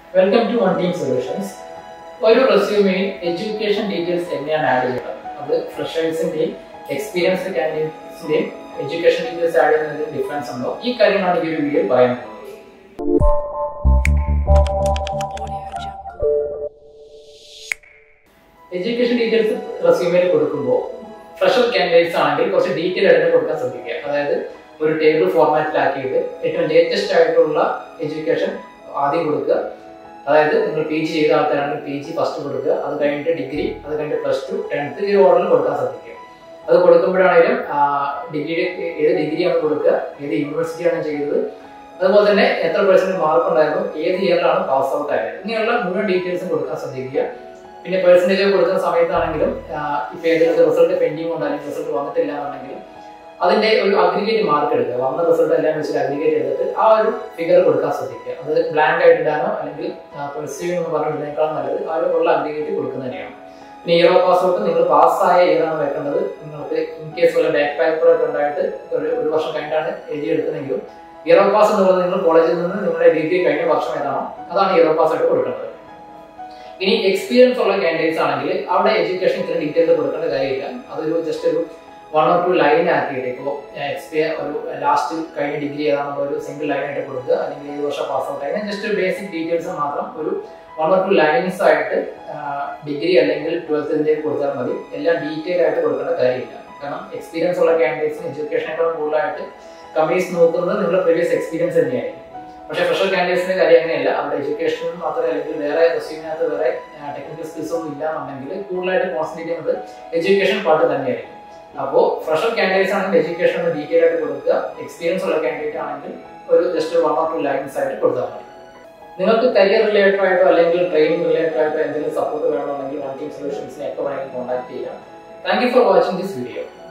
welcome to one team solutions ഒരു റെസ്യൂമെയിൽ education details എങ്ങനെയാണ് ആഡ് ചെയ്യുന്നത് അത് ഫ്രഷേഴ്സിന്റെയും എക്സ്പീരിയൻസ്ഡ് കാൻഡിഡേറ്റ്സിന്റെയും എഡ്യൂക്കേഷൻ ഡീറ്റെയിൽസ് ആഡ് ചെയ്യുന്നതിൽ ഡിഫറൻസ് ഉണ്ടോ ഈ കാര്യമാണ് ഈ ഒരു വീഡിയോയിൽ പറയാൻ പോകുന്നത് എഡ്യൂക്കേഷൻ ഡീറ്റെയിൽസ് റെസ്യൂമെയിൽ കൊടുക്കുമ്പോൾ ഫ്രഷർ കാൻഡിഡേറ്റ്സ് ആണെങ്കിൽ കുറച്ച് ഡീറ്റെയിൽ ആയിട്ട് കൊടുക്കാൻ ശ്രദ്ധിക്കുക അതായത് ഒരു ടേബിൾ ഫോർമാറ്റിലാക്കിയിട്ട് ഏറ്റവും ലേറ്റസ്റ്റ് ആയിട്ടുള്ള എഡ്യൂക്കേഷൻ ആദ്യം കൊടുക്കുക അതായത് നിങ്ങൾ പി ജി ചെയ്ത ആൾക്കാരാണെങ്കിൽ പി ജി ഫസ്റ്റ് കൊടുക്കുക അത് കഴിഞ്ഞിട്ട് ഡിഗ്രി അത് കഴിഞ്ഞിട്ട് പ്ലസ് ടു ടെൻത്ത് ഈ ഓർഡറിൽ കൊടുക്കാൻ ശ്രദ്ധിക്കുക അത് കൊടുക്കുമ്പോഴാണെങ്കിലും ഡിഗ്രി ഏത് ഡിഗ്രിയാണ് കൊടുക്കുക ഏത് യൂണിവേഴ്സിറ്റിയാണ് ചെയ്തത് അതുപോലെ തന്നെ എത്ര പെർസെന്റ് മാർക്ക് ഉണ്ടായിരുന്നു ഏത് ഇയറിലാണ് പാസ് ഔട്ട് ആയത് ഇങ്ങനെയുള്ള മുഴുവൻ ഡീറ്റെയിൽസും കൊടുക്കാൻ ശ്രദ്ധിക്കുക പിന്നെ പെർസെൻറ്റേജ് കൊടുക്കുന്ന സമയത്താണെങ്കിലും ഇപ്പൊ ഏതെങ്കിലും റിസൾട്ട് പെൻഡിങ് ഉണ്ട് അല്ലെങ്കിൽ റിസൾട്ട് വന്നിട്ടില്ല എന്നുണ്ടെങ്കിൽ അതിന്റെ ഒരു അഗ്രിഗേറ്റ് മാർക്ക് എടുക്കുക വന്ന റിസൾട്ട് എല്ലാം വെച്ചിട്ട് അഗ്രിഗേറ്റ് ചെയ്തിട്ട് ആ ഒരു ഫിഗർ കൊടുക്കാൻ ശ്രദ്ധിക്കുക അത് ബ്ലാങ്ക് ആയിട്ട് ഇടാനോ അല്ലെങ്കിൽ പെർസീവ് എന്ന് പറഞ്ഞിടുന്നേക്കാളും നല്ലത് ആ ഒരു ഉള്ള അഗ്രിഗേറ്റ് കൊടുക്കുന്നത് തന്നെയാണ് പിന്നെ ഇയർ ഓഫ് പാസ് ഔട്ട് നിങ്ങൾ പാസ്സായ ഇയറാണ് വെക്കേണ്ടത് നിങ്ങൾക്ക് ഇൻ കേസ് വല്ല ബാക്ക് പേപ്പർ ഒക്കെ ഉണ്ടായിട്ട് ഒരു ഒരു വർഷം കഴിഞ്ഞിട്ടാണ് എഴുതിയെടുക്കുന്നതെങ്കിലും ഇയർ ഓഫ് പാസ് എന്നുള്ളത് നിങ്ങൾ കോളേജിൽ നിന്ന് നിങ്ങളുടെ ഡിഗ്രി കഴിഞ്ഞ വർഷം ഏതാണോ അതാണ് ഇയർ ഓഫ് പാസ് ആയിട്ട് കൊടുക്കേണ്ടത് ഇനി എക്സ്പീരിയൻസ് ഉള്ള കാൻഡിഡേറ്റ്സ് ആണെങ്കിൽ അവിടെ എഡ്യൂക്കേഷൻ ഇത്ര ഡീറ്റെയിൽ കൊടുക്കേണ്ട കാര്യമില്ല അതൊരു ജസ്റ്റ് ഒരു വൺ ഓർ ടു ലൈൻ ആക്കിയിട്ട് ഇപ്പോൾ എക്സ്പീരിയൻ ഒരു ലാസ്റ്റ് കഴിഞ്ഞ ഡിഗ്രി ഏതാണെന്നുള്ള ഒരു സിംഗിൾ ലൈൻ ആയിട്ട് കൊടുക്കുക അല്ലെങ്കിൽ ഏത് വർഷം പാസ് ഔട്ട് ആയി ജസ്റ്റ് ബേസിക് ഡീറ്റെയിൽസ് മാത്രം ഒരു വൺ ഓർ ടു ലൈൻസ് ആയിട്ട് ഡിഗ്രി അല്ലെങ്കിൽ ട്വൽത്തിൻ്റെ കൊടുത്താൽ മതി എല്ലാം ഡീറ്റെയിൽ ആയിട്ട് കൊടുക്കേണ്ട കാര്യമില്ല കാരണം എക്സ്പീരിയൻസ് ഉള്ള കാൻഡിഡേറ്റ്സിന് എഡ്യൂക്കേഷനേക്കാൾ കൂടുതലായിട്ട് കമ്പനീസ് നോക്കുന്നത് നിങ്ങളുടെ പ്രീവിയസ് എക്സ്പീരിയൻസ് തന്നെയായിരിക്കും പക്ഷേ ഫ്രഷർ കാൻഡിഡേറ്റ്സിന്റെ കാര്യം അങ്ങനെയല്ല അവരുടെ എഡ്യൂക്കേഷൻ മാത്രമേ അല്ലെങ്കിൽ വേറെ റെസ്യൂമിനകത്ത് വേറെ ടെക്നിക്കൽ സ്കിൽസ് ഒന്നും ഇല്ല എന്നുണ്ടെങ്കിൽ കൂടുതലായിട്ട് കോൺസെൻട്രേറ്റ് ചെയ്യുന്നത് എഡ്യൂക്കേഷൻ പാർട്ട് തന്നെയായിരിക്കും അപ്പോൾ ഫ്രഷർ കാൻഡിഡേറ്റ്സ് ആണെങ്കിൽ എഡ്യൂക്കേഷൻ ഒന്ന് ഡീറ്റെയിൽ ആയിട്ട് കൊടുക്കുക എക്സ്പീരിയൻസ് ഉള്ള കാൻഡിഡേറ്റ് ആണെങ്കിൽ ഒരു just one or two lines ആയിട്ട് കൊടുത്താൽ മതി നിങ്ങൾക്ക് കരിയർ റിലേറ്റഡ് ആയിട്ടോ അല്ലെങ്കിൽ ട്രെയിനിങ് റിലേറ്റഡ് ആയിട്ടോ എന്തെങ്കിലും സപ്പോർട്ട് വേണമെന്നുണ്ടെങ്കിൽ വൺ ടീം സൊല്യൂഷൻസിനെ ഒക്കെ വേണമെങ്കിൽ കോൺടാക്ട് ചെയ്യാം thank you for watching this video